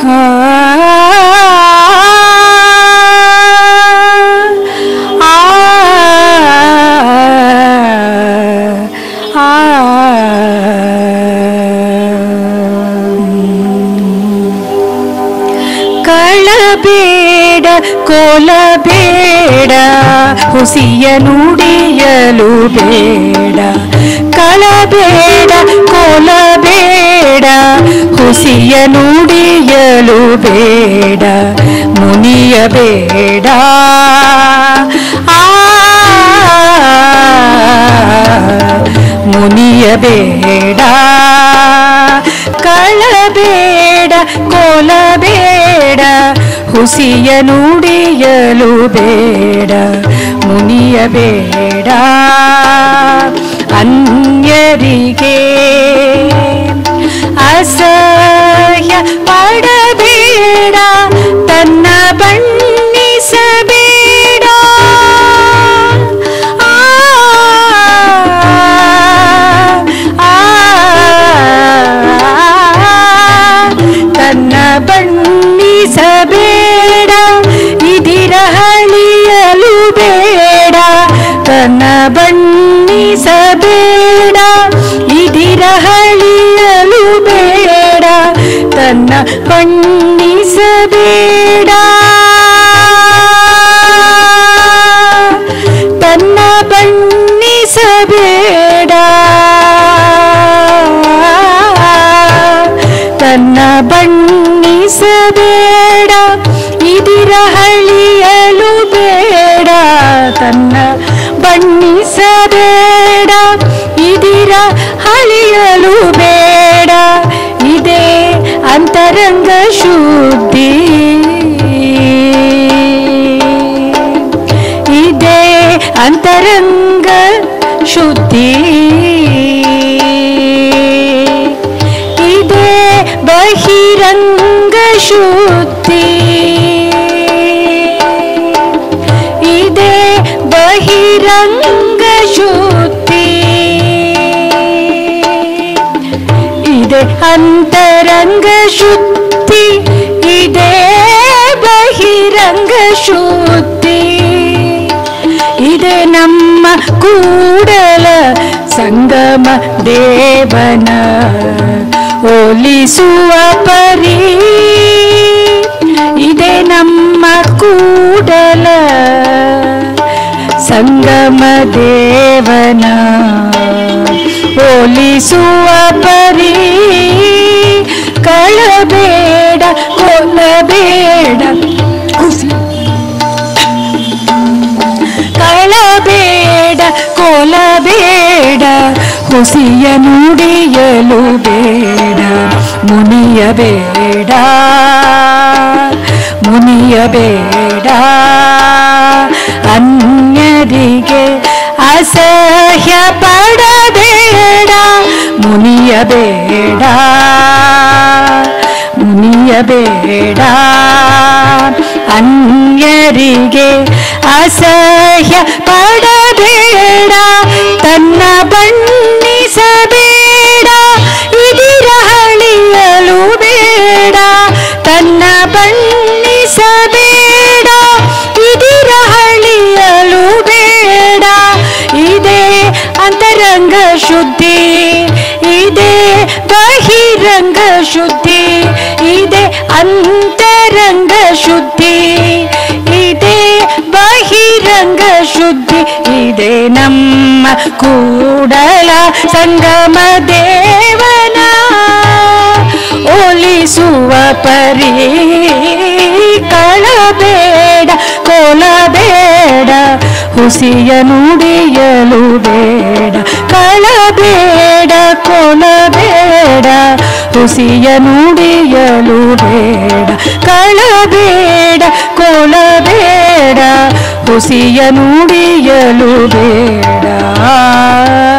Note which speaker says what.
Speaker 1: ಕಳಬೇಡ ಕೋಲಬೇಡ ಹುಸಿಯ ನುಡಿಯಲು ಬೇಡ ಕಳಬೇಡ ಕೋಲಬೇಡ ಹುಸಿಯ ನುಡಿಯಲು ಬೇಡ ಮುನಿಯಬೇಡ ಆ ಮುನಿಯಬೇಡ ಕಳಬೇಡ ಕೋಲಬೇಡ ಹುಸಿಯ ನುಡಿಯಲು ಬೇಡ ಮುನಿಯಬೇಡ ಅನ್ಯರಿಗೆ ಅಸಹ್ಯ ಪಡಬೇಡ ತನ್ನ ಬಣ್ಣಿಸಬೇಡ ಆ, ಆ, ತನ್ನ ಬಣ್ಣಿಸಬೇಡ ಇದಿರಹಳಿಯಲು ಬೇಡ ತನ್ನ ಬಣ್ಣಿಸಬೇಡ ಇದಿರಹಳಿಯಲು ಬೇಡ ತನ್ನ ಬಣ್ಣಿಸಬೇಡ ತನ್ನ ಬಣ್ಣಿಸಬೇಡ ತನ್ನ ಬಣ್ಣಿಸಬೇಡ ಇದಿರಹಳಿಯಲು ಬೇಡ ತನ್ನ ಬಣ್ಣಿಸಬೇಡ ಇದಿರ ಹಳಿಯಲು ಬೇಡ ಇದೇ ಅಂತರಂಗ ಶುದ್ಧಿ ಇದೇ ಅಂತರಂಗ ಶುದ್ಧಿ ಇದೇ ಬಹಿರಂಗ ಶುದ್ಧಿ ಇದೇ ಬಹಿರಂಗ ಶುದ್ಧಿ ಇದೆ ಅಂತರಂಗ ಶುದ್ಧಿ ಇದೆ ಬಹಿರಂಗ ಶುದ್ಧಿ ಇದೆ ನಮ್ಮ ಕೂಡಲ ಸಂಗಮ ದೇವನ ಹೋಲಿಸುವ ಪರಿ ಇದೆ ನಮ್ಮ ಕೂಡಲ ಸಂಗಮ ದೇವನ ಹೋಲಿಸುವ ಪರಿ ಕಳಬೇಡ ಕೊಲ್ಲಬೇಡ ಕುಸಿ ಕಳಬೇಡ ಕೊಲಬೇಡ ಹುಸಿಯ ನುಡಿಯಲು ಬೇಡ ಮುನಿಯಬೇಡ ಮುನಿಯಬೇಡ ಅನ್ಯರಿಗೆ ಅಸಹ್ಯ ಪಡಬೇಡ ಮುನಿಯಬೇಡ ಮುನಿಯಬೇಡ ಅನ್ಯರಿಗೆ ಅಸಹ್ಯ ಪಡಬೇಡ ತನ್ನ ಬಣ್ಣಿಸಬೇಡ ಇದಿರ ಹಳಿಯಲು ಬೇಡ ತನ್ನ ಬಣ್ಣಿಸಬೇಡ ಇದಿರ ಹಳಿಯಲು ಬೇಡ ಇದೇ ಅಂತರಂಗ ಶುದ್ಧಿ ಇದೇ ಬಹಿರಂಗ ಶುದ್ಧಿ ಇದೆ ಅಂತರಂಗ ಶುದ್ಧಿ ಇದೆ ಬಹಿರಂಗ ಶುದ್ಧಿ ಇದೆ ನಮ್ಮ ಕೂಡಲ ಸಂಗಮ ದೇವನ ಓಲಿಸುವ ಪರಿ ಕಳಬೇಡ ಕೊಲಬೇಡ ಹುಸಿಯ ನುಡಿಯಲು ಬೇಡ ಕಳಬೇಡ ಕೊಲಬೇಡ ಹುಸಿಯ ನುಡಿಯಲು ಬೇಡ ಕಳಬೇಡ ಕೊಲಬೇಡ ಹುಸಿಯ ನುಡಿಯಲು ಬೇಡ